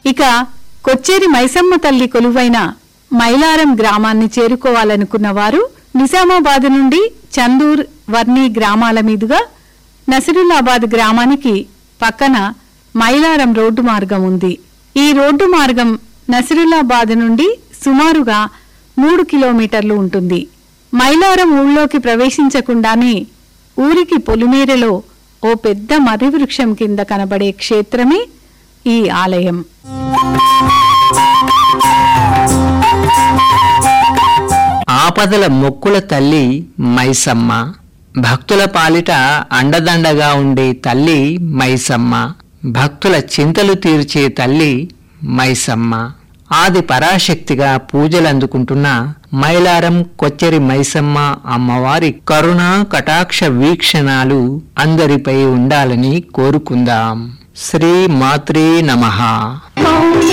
ఇక కొచ్చేరి మైసమ్మ తల్లి కొలువైన మైలారం గ్రామాన్ని చేరుకోవాలనుకున్న వారు నిజామాబాద్ నుండి చందూర్ వర్ణి గ్రామాల మీదుగా నసిరులాబాద్ గ్రామానికి పక్కన మైలారం రోడ్డు మార్గం ఉంది ఈ రోడ్డు మార్గం నసిరులాబాద్ నుండి సుమారుగా మూడు కిలోమీటర్లు ఉంటుంది మైలారం ఊళ్ళోకి ప్రవేశించకుండానే ఊరికి పొలిమేరలో ఓ పెద్ద మర్రి వృక్షం కింద కనబడే క్షేత్రమే ఈ ఆలయం ఆపదల మొక్కుల తల్లి మైసమ్మ భక్తుల పాలిట అండదండగా ఉండే తల్లి మైసమ్మ భక్తుల చింతలు తీర్చే తల్లి మైసమ్మ ఆది పరాశక్తిగా పూజలందుకుంటున్న మైలారం కొచ్చెరి మైసమ్మ అమ్మవారి కరుణా కటాక్ష వీక్షణాలు అందరిపై ఉండాలని కోరుకుందాం శ్రీ మాత్రే నమః